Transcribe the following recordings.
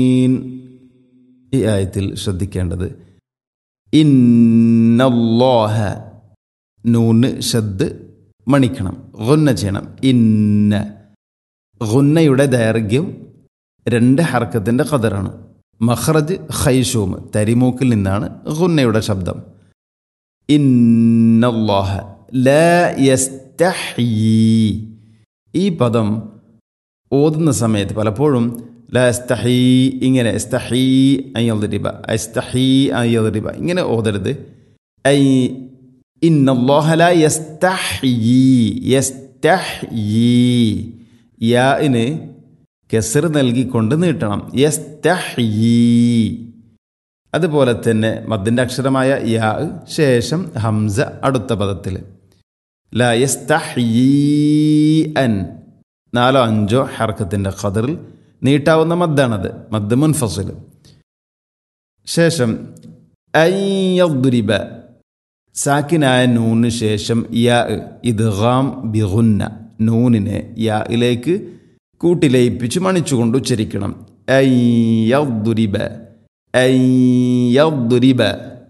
ഈ ആയത്തിൽ ശ്രദ്ധിക്കേണ്ടത് ഇന്നല്ലാഹ നൂന് ഷദ് മണിക്കണം ഗുന്ന ചെയ്യണം ഇന്ന ഗുന്നയുടെ ദൈർഘ്യം രണ്ട് ഹർക്കത്തിൻ്റെ ഖദറാണ് മഹ്റജ് ഖൈഷൂം തരിമൂക്കിൽ നിന്നാണ് ഗുന്നയുടെ ശബ്ദം ഇന്നല്ലാഹ ലാ യസ്തഹീ ഈ പദം ഓതുന്ന സമയത്ത് പലപ്പോഴും ലാ എസ്തഹീ ഇങ്ങനെ എസ്തഹീ അയ്യറിബ എസ്തഹീ അയ്യറിബ ഇങ്ങനെ ഓതരുത് ഐ ഇന്നല്ലാഹ ലാ യസ്തഹീ യസ്തഹീ യാന് കെസർ നൽകിക്കൊണ്ട് നീട്ടണം യസ്തഹീ അതുപോലെ തന്നെ മദ്ദിൻ്റെ അക്ഷരമായ യാ ശേഷം ഹംസ അടുത്ത പദത്തിൽ ലാ യസ്തഹീ അൻ നാലോ അഞ്ചോ ഹർക്കത്തിൻ്റെ ഖദറിൽ നീട്ടാവുന്ന മദ്ദാണത് മദ് മുൻഫസിൽ ശേഷം അയ്യദ്രിബ സാക്കിനായ നൂന് ശേഷം യാ ഇദ്ഗാം ബിഗുന്ന നൂനിനെ യായിലേക്ക് കൂട്ടിലയിപ്പിച്ച് മണിച്ചുകൊണ്ട് ഉച്ചരിക്കണം അയ്യദ്രിബ അയ്യദ്രിബ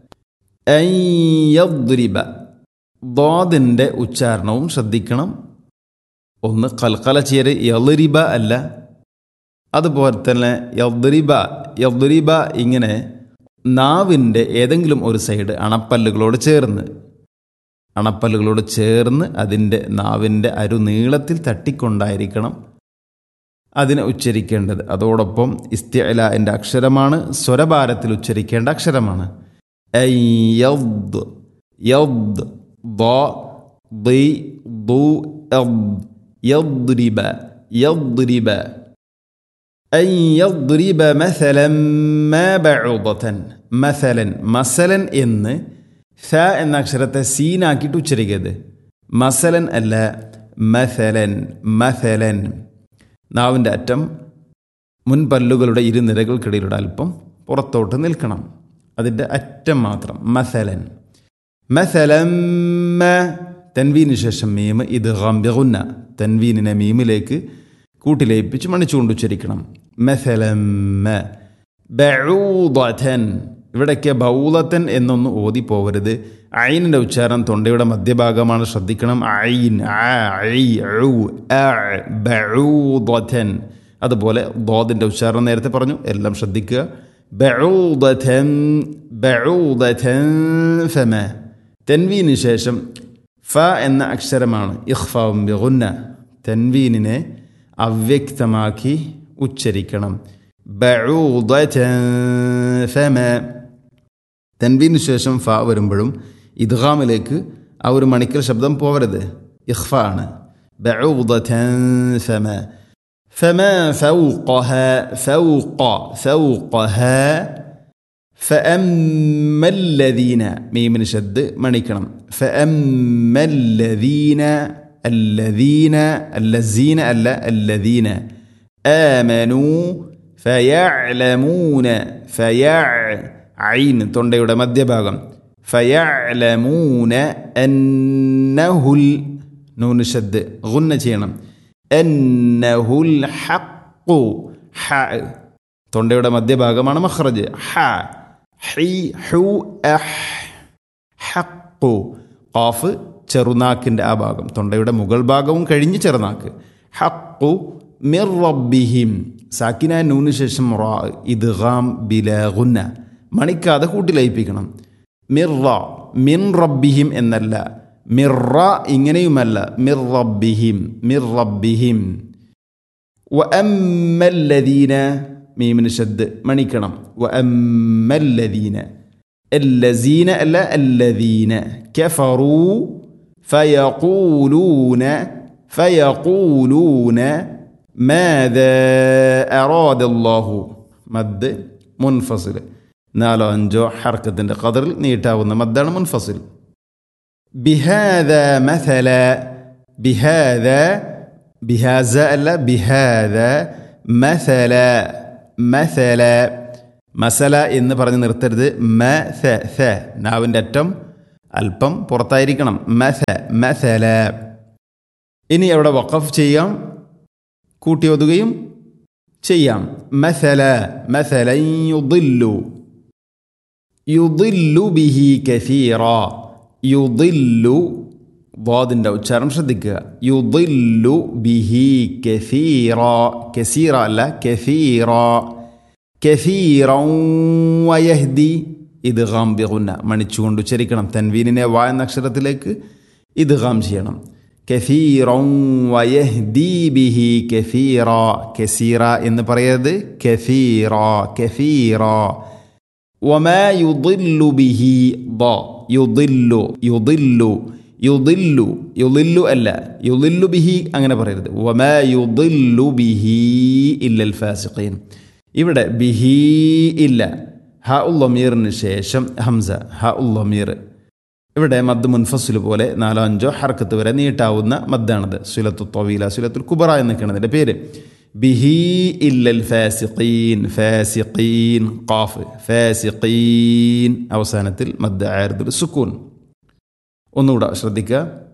അയ്യദ്രിബ ദോദിൻ്റെ ഉച്ചാരണവും ശ്രദ്ധിക്കണം ഒന്ന് കൽക്കല ചെയ്യര് യളിരിബ അല്ല അതുപോലെ തന്നെ യദ്രിബ യദ്രിബ ഇങ്ങനെ നാവിൻ്റെ ഏതെങ്കിലും ഒരു സൈഡ് അണപ്പല്ലുകളോട് ചേർന്ന് അണപ്പല്ലുകളോട് ചേർന്ന് അതിൻ്റെ നാവിൻ്റെ അരു നീളത്തിൽ തട്ടിക്കൊണ്ടായിരിക്കണം അതിനെ ഉച്ചരിക്കേണ്ടത് അതോടൊപ്പം ഇസ്തിഅല എൻ്റെ അക്ഷരമാണ് സ്വരഭാരത്തിൽ ഉച്ചരിക്കേണ്ട അക്ഷരമാണ് യദ് യദ് ദി ദു يضرب يضرب أن يضرب مثلا ما بعوضة مثلا مثلا എന്ന് ഫ എന്ന അക്ഷരത്തെ സീനാക്കിയിട്ട് ഉച്ചരിക്കരുത് മസലൻ അല്ല മസലൻ മസലൻ നാവിൻ്റെ അറ്റം മുൻപല്ലുകളുടെ ഇരുനിരകൾക്കിടയിലൂടെ അല്പം പുറത്തോട്ട് നിൽക്കണം അതിൻ്റെ അറ്റം മാത്രം മസലൻ മസലമ്മ തൻവീന് ശേഷം മീമ് ഇത് ഗംബിഗുന്ന തൻവീനിനെ മീമിലേക്ക് കൂട്ടിലയിപ്പിച്ച് മണിച്ചുകൊണ്ട് ഉച്ചരിക്കണം മെസലമ്മ ബഊദൻ ഇവിടേക്ക് ബൗലത്തൻ എന്നൊന്നും ഓതിപ്പോവരുത് ഐനിൻ്റെ ഉച്ചാരണം തൊണ്ടയുടെ മധ്യഭാഗമാണ് ശ്രദ്ധിക്കണം ഐൻ ബഊദൻ അതുപോലെ ദോദിൻ്റെ ഉച്ചാരണം നേരത്തെ പറഞ്ഞു എല്ലാം ശ്രദ്ധിക്കുക ബഊദൻ ബഊദൻ ഫമ തെൻവീന് ശേഷം ഫ എന്ന അക്ഷരമാണ് ഇഖ്ഫാവും ബിഗുന്ന തൻവീനിനെ അവ്യക്തമാക്കി ഉച്ചരിക്കണം ഫമ തൻവീന് ശേഷം ഫ വരുമ്പോഴും ഇദ്ഗാമിലേക്ക് ആ ഒരു മണിക്കൽ ശബ്ദം പോവരുത് ഇഖ്ഫ ആണ് ഫമ فما فوقها فوق فوقها فأما الذين ميم شد منكرم فأما الذين الذين الذين ألا الذين آمنوا فيعلمون فيع عين തൊണ്ടയുടെ മധ്യഭാഗം فيعلمون أنه نون شد غن ചെയ്യണം أنه الحق ح തൊണ്ടയുടെ മധ്യഭാഗമാണ് മഖ്റജ് ഹ ഹി ഹു അഹ് ഹക്കു ഖാഫ് ചെറുനാക്കിൻ്റെ ആ ഭാഗം തൊണ്ടയുടെ മുകൾ ഭാഗവും കഴിഞ്ഞ് ചെറുനാക്ക് ഹക്കു മിർ റബ്ബിഹിം സാക്കിന നൂന് ശേഷം റാ ഇദ്ഗാം ബിലഗുന്ന മണിക്കാതെ കൂട്ടിലയിപ്പിക്കണം മിർറ മിൻ റബ്ബിഹിം എന്നല്ല മിർറ ഇങ്ങനെയുമല്ല മിർ റബ്ബിഹിം മിർ റബ്ബിഹിം وأما الذين മീമിന് ഷദ് മണിക്കണം وأما الذين الذين ألا الذين كفروا فيقولون فيقولون ماذا أراد الله مد منفصل നാലോ അഞ്ചോ ഹർക്കത്തിൻ്റെ കതറിൽ നീട്ടാവുന്ന മദ്ദാണ് മുൻഫസിൽ ബിഹാദ മഥല ബിഹാദ ബിഹാസ അല്ല ബിഹാദ മഥല മസല മസല എന്ന് പറഞ്ഞ് നിർത്തരുത് മ സ സ നാവിൻ്റെ അറ്റം അല്പം പുറത്തായിരിക്കണം മസ മസല ഇനി അവിടെ വഖഫ് ചെയ്യാം കൂട്ടി ഒതുകയും ചെയ്യാം മസല മസല യുദില്ലു യുദില്ലു ബിഹി കസീറ യുദില്ലു വാദിൻ്റെ ഉച്ചാരണം ശ്രദ്ധിക്കുക യുദില്ലു ബിഹി കസീറ കസീറ അല്ല കസീറ കസീറ വയഹ്ദി ഇത് ഗാം ബിഗുന്ന മണിച്ചുകൊണ്ട് ഉച്ചരിക്കണം തൻവീനിനെ വാ എന്ന അക്ഷരത്തിലേക്ക് ഇത് ഗാം ചെയ്യണം കസീറ വയഹ്ദി ബിഹി കസീറ കസീറ എന്ന് പറയരുത് കസീറ കസീറ وما يضل به ض يضل يضل يضل يضل അല്ല يضل به അങ്ങനെ പറയരുത് وما يضل به إلا الفاسقين ഇവിടെ ബിഹി ഇല്ല ഹ ഉള്ളമീറിന് ശേഷം ഹംസ ഹ ഉള്ളമീർ ഇവിടെ മദ് മുൻഫസിൽ പോലെ നാലോ അഞ്ചോ ഹർക്കത്ത് വരെ നീട്ടാവുന്ന മദ്ദാണത് സുലത്തു തൊവീല സുലത്തുൽ കുബറ എന്നൊക്കെയാണ് അതിൻ്റെ പേര് ബിഹി ഇല്ലൽ ഫാസിഖീൻ ഫാസിഖീൻ ഖാഫ് ഫാസിഖീൻ അവസാനത്തിൽ മദ് ആയർദുൽ സുക്കൂൻ ഒന്നുകൂടെ ശ്രദ്ധിക്കുക